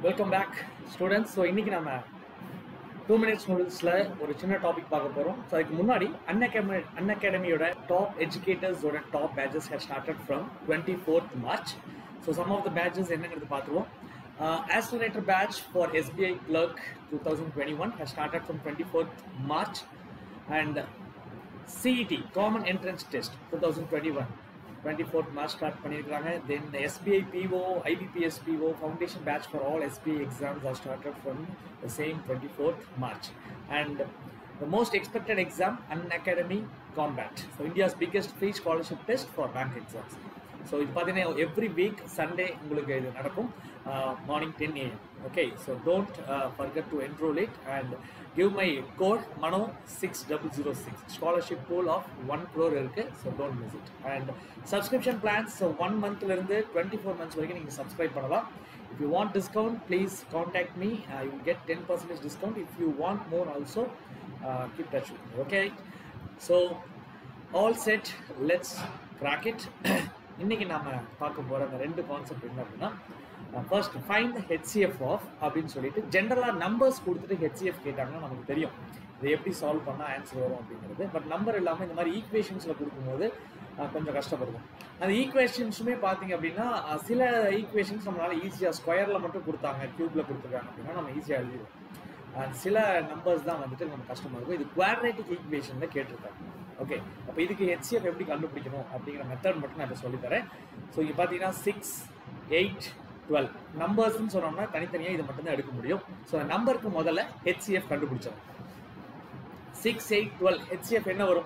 welcome back students so இன்னைக்கு நம்ம two minutes நூடுல்ஸில் ஒரு சின்ன டாபிக் பார்க்க போகிறோம் ஸோ அதுக்கு முன்னாடி அன்அகாடமி அன்அகாடமியோட டாப் எஜுகேட்டர்ஸோட top batches has started from twenty fourth March so some of the batches என்னங்கிறது பார்த்துருவோம் ஆஸ்ட்ரோனேட்டர் batch for SBI clerk two thousand twenty one has started from twenty fourth March and CET common entrance test two thousand twenty one twenty fourth March start பண்ணியிருக்காங்க then SBI PO IBPS PO foundation batch for all SBI exams are started from the same twenty fourth March and the most expected exam Unacademy combat so India's biggest free scholarship test for bank exams so இது பார்த்தீங்கன்னா every week Sunday உங்களுக்கு இது நடக்கும் morning ten AM okay so don't forget to enroll it and give my code Mano six double zero six scholarship pool of one crore இருக்குது so don't miss it and subscription plans so one மந்த்லேருந்து twenty four months வரைக்கும் நீங்கள் subscribe பண்ணலாம் if you want discount please contact me you get ten percentage discount if you want more also keep touch okay so all set let's crack it இன்னைக்கு நாம பார்க்க போற அந்த ரெண்டு கான்செப்ட் என்ன அப்படின்னா ஃபர்ஸ்ட் ஃபைண்ட் ஹெச்சிஎஃப் ஆஃப் அப்படின்னு சொல்லிட்டு ஜென்ரலாக நம்பர்ஸ் கொடுத்துட்டு ஹெச்சிஎஃப் கேட்டாங்கன்னா நமக்கு தெரியும் இதை எப்படி சால்வ் பண்ணால் ஆன்சர் வரும் அப்படிங்கிறது பட் நம்பர் இல்லாமல் இந்த மாதிரி ஈக்குவேஷன்ஸில் கொடுக்கும்போது கொஞ்சம் கஷ்டப்படுவோம் அந்த ஈக்குவேஷன்ஸுமே பார்த்தீங்க அப்படின்னா சில ஈக்குவேஷன்ஸ் நம்மளால ஈஸியாக ஸ்கொயரில் மட்டும் கொடுத்தாங்க க்யூப்பில் கொடுத்துருக்காங்க அப்படின்னா நம்ம ஈஸியாக எழுதிடுவோம் சில நம்பர்ஸ் தான் வந்துட்டு நமக்கு கஷ்டமாக இருக்கும் இது குவாட்ரேட்டிக் ஈக்குவேஷனில் கேட்டிருக்காங்க ஓகே அப்போ இதுக்கு ஹெச்சிஎஃப் எப்படி கண்டுபிடிக்கணும் அப்படிங்கிற மெத்தட் மட்டும் நான் இப்போ சொல்லித்தரேன் ஸோ இங்கே பார்த்தீங்கன்னா சிக்ஸ் எயிட் டுவெல் நம்பர்ஸ்னு சொன்னோம்னா தனித்தனியாக இது மட்டும்தான் எடுக்க முடியும் ஸோ நம்பருக்கு முதல்ல ஹெச்சிஎஃப் கண்டுபிடிச்சோம் சிக்ஸ் எயிட் டுவெல் ஹெச்சிஎஃப் என்ன வரும்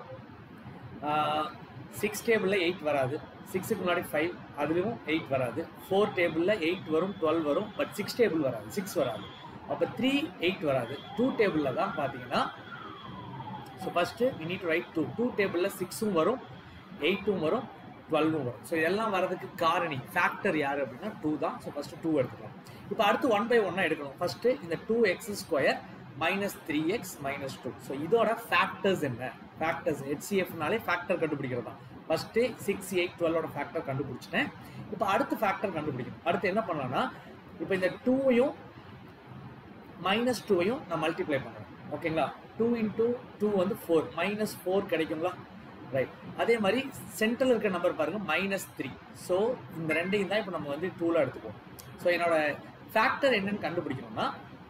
சிக்ஸ் டேபிளில் எயிட் வராது சிக்ஸுக்கு முன்னாடி ஃபைவ் அதுலேயும் எயிட் வராது ஃபோர் டேபிளில் எயிட் வரும் டுவெல் வரும் பட் சிக்ஸ் டேபிள் வராது சிக்ஸ் வராது அப்போ த்ரீ எயிட் வராது டூ டேபிளில் தான் பார்த்தீங்கன்னா so first we need right two two டேபிளில் சிக்ஸும் வரும் எயிட்டும் வரும் டுவெல்வும் வரும் ஸோ இதெல்லாம் வரதுக்கு காரணி ஃபேக்டர் யார் அப்படின்னா டூ தான் ஸோ ஃபஸ்ட்டு டூ எடுத்துக்கலாம் இப்போ அடுத்து ஒன் பை ஒன்னாக எடுக்கணும் ஃபஸ்ட்டு இந்த two X square minus three X minus two so இதோட ஃபேக்டர்ஸ் என்ன ஃபேக்டர்ஸ் ஹெச்சிஎஃப்னாலே ஃபேக்டர் கண்டுபிடிக்கிறது தான் ஃபஸ்ட்டு சிக்ஸ் எயிட் டுவெல்லோட ஃபேக்டர் கண்டுபிடிச்சிட்டேன் இப்போ அடுத்து ஃபேக்டர் கண்டுபிடிக்கணும் அடுத்து என்ன பண்ணலாம்னா இப்போ இந்த டூவையும் மைனஸ் டூவையும் நான் மல்டிப்ளை பண்ணுறேன் ஓகேங்களா டூ இன்டூ டூ வந்து ஃபோர் மைனஸ் ஃபோர் கிடைக்குங்களா ரைட் அதே மாதிரி சென்ட்ரல் இருக்க நம்பர் பாருங்க மைனஸ் த்ரீ ஸோ இந்த ரெண்டையும் தான் இப்போ நம்ம வந்து டூலாக எடுத்துக்குவோம் ஸோ என்னோட ஃபேக்டர் என்னன்னு கண்டுபிடிக்கணும்னா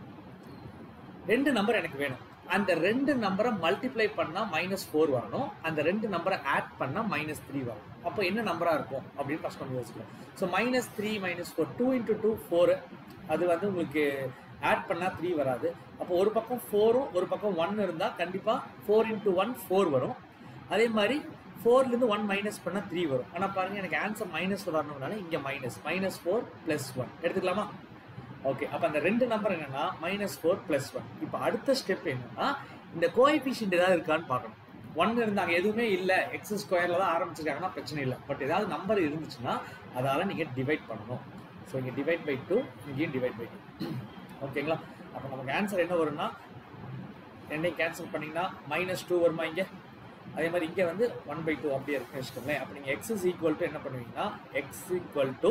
ரெண்டு நம்பர் எனக்கு வேணும் அந்த ரெண்டு நம்பரை மல்டிப்ளை பண்ணால் மைனஸ் ஃபோர் வரணும் அந்த ரெண்டு நம்பரை ஆட் பண்ணால் மைனஸ் த்ரீ வரும் அப்போ என்ன நம்பராக இருக்கும் அப்படின்னு ஃபஸ்ட் நம்ம யோசிக்கலாம் so minus three minus four two into two four அது வந்து உங்களுக்கு ஆட் பண்ணால் த்ரீ வராது அப்போ ஒரு பக்கம் ஃபோரும் ஒரு பக்கம் ஒன் இருந்தால் கண்டிப்பாக ஃபோர் இன்ட்டு ஒன் ஃபோர் வரும் அதே மாதிரி ஃபோர்லேருந்து ஒன் மைனஸ் பண்ணால் த்ரீ வரும் ஆனால் பாருங்கள் எனக்கு ஆன்சர் மைனஸ் வரணும்னால இங்கே minus minus four plus one எடுத்துக்கலாமா ஓகே அப்போ அந்த ரெண்டு நம்பர் என்னன்னா மைனஸ் ஃபோர் ப்ளஸ் ஒன் இப்போ அடுத்த ஸ்டெப் என்னன்னா இந்த கோஎஃபிஷியன்ட் ஏதாவது இருக்கான்னு பார்க்கணும் ஒன் இருந்தாங்க எதுவுமே இல்லை எக்ஸ் ஸ்கொயரில் தான் ஆரம்பிச்சிருக்காங்கன்னா பிரச்சனை இல்லை பட் ஏதாவது நம்பர் இருந்துச்சுன்னா அதால் நீங்கள் டிவைட் பண்ணணும் ஸோ இங்கே டிவைட் பை டூ இங்கேயும் டிவைட் பை டூ ஓகேங்களா அப்போ நமக்கு ஆன்சர் என்ன வரும்னா ரெண்டையும் கேன்சல் பண்ணிங்கன்னா மைனஸ் டூ வருமா இங்கே அதே மாதிரி இங்கே வந்து ஒன் பை டூ அப்படியே இருக்குன்னு வச்சுக்கோங்களேன் அப்போ நீங்கள் எக்ஸ் இஸ் ஈக்குவல் டு என்ன பண்ணுவீங்கன்னா X equal to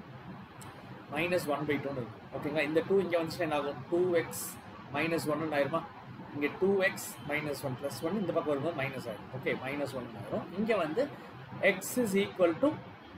minus one by டூன்னு இருக்கும் ஓகேங்களா இந்த டூ இங்கே வந்துச்சுன்னா என்ன ஆகும் டூ எக்ஸ் மைனஸ் ஒன்னு ஆயிருமா இங்கே two X minus one plus one இந்த பக்கம் வரும்போது மைனஸ் ஆயிடும் ஓகே மைனஸ் ஒன் ஆயிரும் இங்கே வந்து X is equal to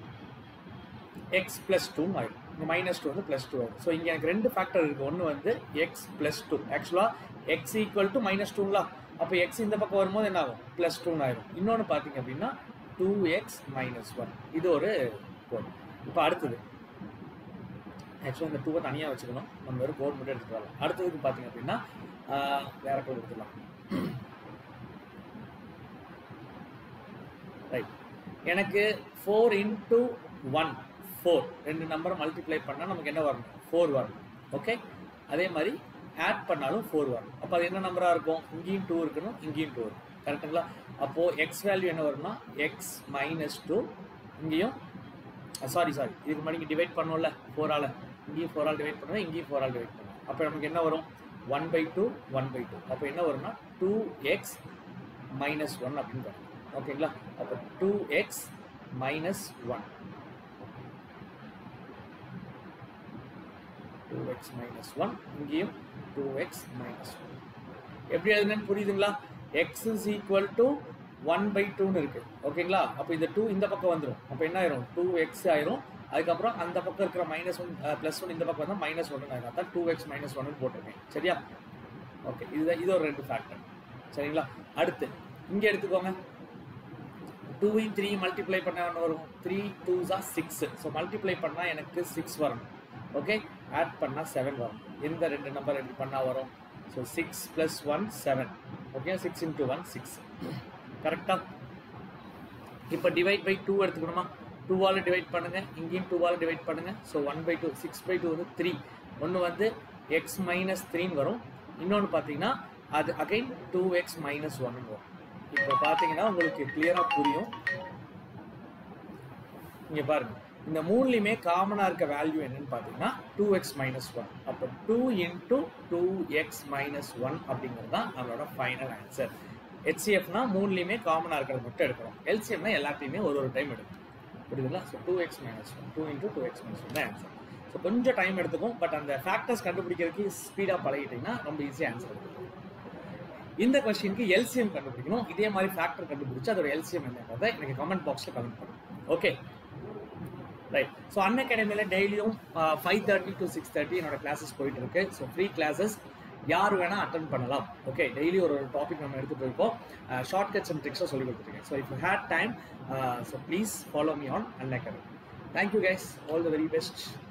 X plus two ஆயிடும் இங்கே மைனஸ் டூ வந்து ப்ளஸ் டூ ஆயிடும் ஸோ இங்கே எனக்கு ரெண்டு ஃபேக்டர் இருக்குது ஒன்று வந்து எக்ஸ் ப்ளஸ் டூ ஆக்சுவலாக எக்ஸ் ஈக்குவல் டு மைனஸ் டூங்களா அப்போ எக்ஸ் இந்த பக்கம் வரும்போது என்ன ஆகும் ப்ளஸ் டூன்னு ஆயிரும் இன்னொன்று பார்த்தீங்க அப்படின்னா டூ எக்ஸ் மைனஸ் ஒன் இது ஒரு கோட் இப்போ அடுத்தது ஆக்சுவலாக இந்த டூவை தனியாக வச்சுக்கணும் நம்ம வெறும் கோட் மட்டும் எடுத்துட்டு வரலாம் அடுத்ததுக்கு பார்த்தீங்க அப்படின்னா வேற கோட் எடுத்துக்கலாம் ரைட் எனக்கு ஃபோர் இன்ட்டு ஒன் ஃபோர் ரெண்டு நம்பரை மல்டிப்ளை பண்ணால் நமக்கு என்ன வரணும் ஃபோர் வரணும் ஓகே அதே மாதிரி ஆட் பண்ணாலும் ஃபோர் வரும் அப்போ அது என்ன நம்பராக இருக்கும் இங்கேயும் டூ இருக்கணும் இங்கேயும் டூ இருக்கும் கரெக்டுங்களா அப்போது எக்ஸ் வேல்யூ என்ன வரும்னா எக்ஸ் மைனஸ் டூ இங்கேயும் சாரி சாரி இதுக்கு முன்னாடி இங்கே டிவைட் பண்ணோம்ல ஃபோரால் இங்கேயும் ஃபோரால் டிவைட் பண்ணுவோம் இங்கேயும் ஃபோரால் டிவைட் பண்ணுவோம் அப்போ நமக்கு என்ன வரும் one by two one by two அப்போ என்ன வரும்னா டூ எக்ஸ் மைனஸ் ஒன் அப்படின்னு வரும் ஓகேங்களா அப்போ two X minus one two X minus one இங்கேயும் டூ எக்ஸ் மைனஸ் ஒன் எப்படி எழுதுனேன்னு புரியுதுங்களா X is equal to one by டூன்னு இருக்கு ஓகேங்களா அப்போ இந்த டூ இந்த பக்கம் வந்துடும் அப்போ என்ன ஆயிரும் டூ எக்ஸ் ஆயிரும் அதுக்கப்புறம் அந்த பக்கம் இருக்கிற மைனஸ் ஒன் ப்ளஸ் ஒன் இந்த பக்கம் வந்தால் மைனஸ் ஒன்று ஆயிரும் அதான் டூ எக்ஸ் மைனஸ் ஒன்னு போட்டிருக்கேன் சரியா ஓகே இதுதான் இது ஒரு ரெண்டு ஃபேக்டர் சரிங்களா அடுத்து இங்கே எடுத்துக்கோங்க டூவையும் த்ரீ மல்டிப்ளை பண்ண என்ன வரும் த்ரீ டூஸா சிக்ஸ் ஸோ மல்டிப்ளை பண்ணால் எனக்கு சிக்ஸ் வரணும் ஓகே ஆட் பண்ணால் செவன் வரும் எந்த ரெண்டு நம்பர் எப்படி பண்ணால் வரும் so six plus one seven okay six into one six கரெக்டாக இப்போ டிவைட் பை டூ எடுத்துக்கணுமா டூவால் டிவைட் பண்ணுங்க இங்கேயும் டூவால் டிவைட் பண்ணுங்க so one by two six by two வந்து த்ரீ ஒன்று வந்து எக்ஸ் மைனஸ் த்ரீன்னு வரும் இன்னொன்று பார்த்தீங்கன்னா அது again two X minus one வரும் இப்போ பார்த்தீங்கன்னா உங்களுக்கு கிளியராக புரியும் இங்கே பாருங்க இந்த மூணுலையுமே காமனாக இருக்க வேல்யூ என்னன்னு பார்த்தீங்கன்னா டூ எக்ஸ் மைனஸ் ஒன் அப்போ two into two X minus one அப்படிங்கிறது தான் நம்மளோட ஃபைனல் ஆன்சர் ஹெச்சிஎஃப்னா மூணுலையுமே காமனாக இருக்கிறது மட்டும் எடுக்கிறோம் எல்சிஎம்னா எல்லாத்தையுமே ஒரு ஒரு டைம் எடுக்கும் புரியுதுங்களா so two X minus one two into two X minus one தான் ஆன்சர் ஸோ கொஞ்சம் டைம் எடுத்துக்கும் பட் அந்த ஃபேக்டர்ஸ் கண்டுபிடிக்கிறதுக்கு ஸ்பீடாக பழகிட்டீங்கன்னா ரொம்ப ஈஸியாக ஆன்சர் எடுத்துக்கும் இந்த கொஸ்டினுக்கு எல்சிஎம் கண்டுபிடிக்கணும் இதே மாதிரி ஃபேக்டர் கண்டுபிடிச்சு அதோட எல்சிஎம் என்னன்றதை எனக்கு கமெண்ட் பாக்ஸில் கமெண்ட் பண்ணுங்க ஓகே ரைட் ஸோ அன் அகாடமியில் டெய்லியும் five thirty to six thirty என்னோட கிளாஸஸ் போயிட்டு இருக்கு ஸோ ஃப்ரீ கிளாஸஸ் யார் வேணால் அட்டன் பண்ணலாம் ஓகே டெய்லி ஒரு டாபிக் நம்ம எடுத்து போயிருக்கோம் ஷார்ட் கட்ஸ் அண்ட் ட்ரிக்ஸும் சொல்லி கொடுத்துருக்கேன் so if you had time so please follow me on Unacademy thank you guys all the very best